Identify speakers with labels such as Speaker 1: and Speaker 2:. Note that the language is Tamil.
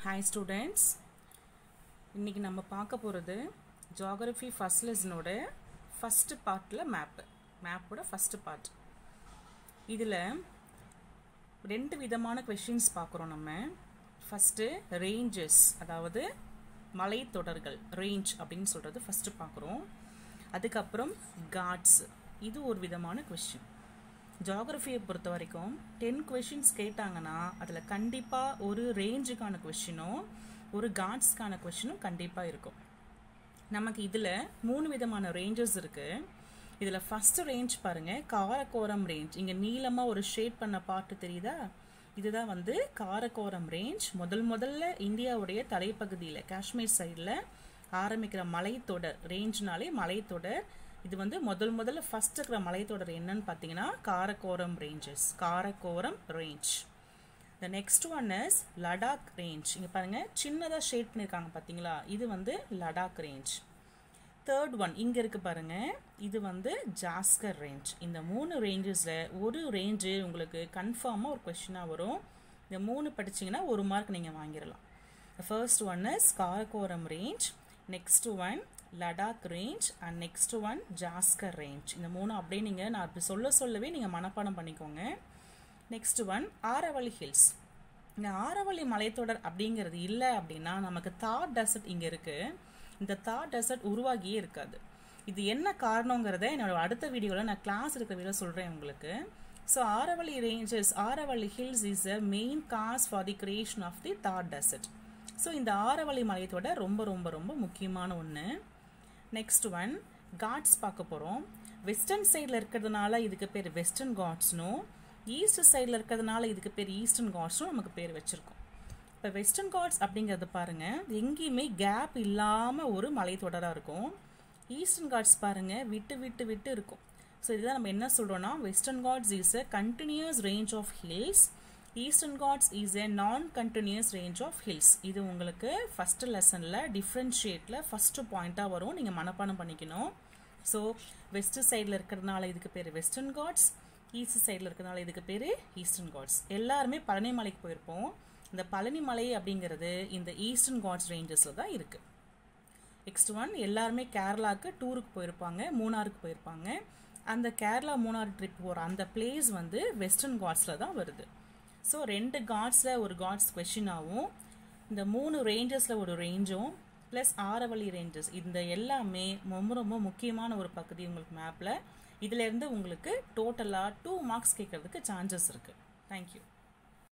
Speaker 1: ஹாய் ஸ்டூடெண்ட்ஸ் இன்றைக்கி நம்ம பார்க்க போகிறது ஜாகிரஃபி ஃபஸ்ட் லெசனோட ஃபஸ்ட்டு பார்ட்டில் மேப்பு மேப்போட ஃபஸ்ட்டு பார்ட் இதில் ரெண்டு விதமான கொஷின்ஸ் பார்க்குறோம் நம்ம ஃபஸ்ட்டு ரேஞ்சஸ் அதாவது மலைத்தொடர்கள் ரேஞ்ச் அப்படின்னு சொல்கிறது ஃபஸ்ட்டு பார்க்குறோம் அதுக்கப்புறம் காட்ஸ் இது ஒரு விதமான கொஷின் ஜாகிரஃபியை பொறுத்த வரைக்கும் டென் கொஷின்ஸ் கேட்டாங்கன்னா அதில் கண்டிப்பாக ஒரு ரேஞ்சுக்கான கொஷினும் ஒரு காட்ஸ்க்கான கொஷினும் கண்டிப்பாக இருக்கும் நமக்கு இதில் மூணு விதமான ரேஞ்சஸ் இருக்குது இதில் ஃபஸ்ட்டு ரேஞ்ச் பாருங்கள் காரக்கோரம் ரேஞ்ச் இங்கே நீளமாக ஒரு ஷேட் பண்ண பாட்டு தெரியுதா இதுதான் வந்து காரக்கோரம் ரேஞ்ச் முதல் முதல்ல இந்தியாவுடைய தலைப்பகுதியில் காஷ்மீர் சைடில் ஆரம்பிக்கிற மலைத்தொடர் ரேஞ்ச்னாலே மலைத்தொடர் இது வந்து முதல் முதல்ல ஃபர்ஸ்ட் இருக்கிற மலைத்தொடர் என்னன்னு பார்த்தீங்கன்னா Karakoram ranges Karakoram range the next one is Ladakh range இங்கே பாருங்கள் சின்னதாக ஷேட் பண்ணியிருக்காங்க பார்த்தீங்களா இது வந்து லடாக் ரேஞ்ச் தேர்ட் ஒன் இங்கே இருக்கு பாருங்க இது வந்து ஜாஸ்கர் ரேஞ்ச் இந்த மூணு ரேஞ்சஸில் ஒரு ரேஞ்சு உங்களுக்கு கன்ஃபார்மாக ஒரு கொஷினாக வரும் இந்த மூணு படிச்சிங்கன்னா ஒரு மார்க் நீங்கள் வாங்கிடலாம் first one is Karakoram range next one Ladakh range and next one Zanskar range இந்த மூணு அப்படியே நீங்கள் நான் அப்படி சொல்ல சொல்லவே நீங்கள் மனப்பாடம் பண்ணிக்கோங்க நெக்ஸ்ட் ஒன் ஆரவள்ளி ஹில்ஸ் இந்த ஆரவள்ளி மலைத்தொடர் அப்படிங்கிறது இல்லை அப்படின்னா நமக்கு தார் டெசர்ட் இங்கே இருக்குது இந்த தார் டெசர்ட் உருவாகியே இருக்காது இது என்ன காரணங்கிறத என்னோட அடுத்த வீடியோவில் நான் கிளாஸ் இருக்கிற வீடியோ சொல்கிறேன் உங்களுக்கு so Aravalli ranges Aravalli hills is a main cause for the creation of the Thar desert so இந்த ஆரவள்ளி மலைத்தொடர் ரொம்ப ரொம்ப ரொம்ப முக்கியமான ஒன்று நெக்ஸ்ட் ஒன் காட்ஸ் பார்க்க போகிறோம் வெஸ்டர்ன் சைடில் இருக்கிறதுனால இதுக்கு பேர் வெஸ்டர்ன் காட்ஸ்னும் ஈஸ்ட் சைடில் இருக்கிறதுனால இதுக்கு பேர் ஈஸ்டர்ன் காட்ஸ்னும் நமக்கு பேர் வச்சுருக்கோம் இப்போ வெஸ்டர்ன் காட்ஸ் அப்படிங்கிறது பாருங்கள் எங்கேயுமே கேப் இல்லாமல் ஒரு மலைத்தொடராக இருக்கும் ஈஸ்டர்ன் காட்ஸ் பாருங்கள் விட்டு விட்டு விட்டு இருக்கும் ஸோ இதுதான் நம்ம என்ன சொல்கிறோன்னா western Ghats is a continuous range of hills eastern Ghats is a non continuous range of hills இது உங்களுக்கு ஃபஸ்ட்டு லெசனில் டிஃப்ரென்ஷியேட்டில் ஃபஸ்ட்டு பாயிண்ட்டாக வரும் நீங்கள் மனப்பாடம் பண்ணிக்கணும் ஸோ வெஸ்ட் சைடில் இருக்கிறதுனால இதுக்கு பேர் வெஸ்டர்ன் காட்ஸ் ஈஸ்ட் சைடில் இருக்கிறதுனால இதுக்கு பேர் ஈஸ்டர்ன் காட்ஸ் எல்லாருமே பழனி மலைக்கு போயிருப்போம் இந்த பழனி மலை அப்படிங்கிறது இந்த ஈஸ்டர்ன் காட்ஸ் ரேஞ்சஸில் தான் இருக்குது நெக்ஸ்ட் ஒன் எல்லாருமே கேரளாவுக்கு டூருக்கு போயிருப்பாங்க மூணாருக்கு போயிருப்பாங்க அந்த கேரளா மூணாறு ட்ரிப் போகிற அந்த பிளேஸ் வந்து வெஸ்டர்ன் காட்ஸில் தான் வருது ஸோ ரெண்டு காட்ஸில் ஒரு காட்ஸ் கொஷினாகவும் இந்த மூணு ரேஞ்சஸில் ஒரு ரேஞ்சும் ப்ளஸ் ஆரவழி ரேஞ்சஸ் இந்த எல்லாமே ரொம்ப ரொம்ப முக்கியமான ஒரு பகுதி உங்களுக்கு மேப்பில் இதிலேருந்து உங்களுக்கு டோட்டலாக டூ மார்க்ஸ் கேட்கறதுக்கு சான்சஸ் இருக்குது தேங்க்யூ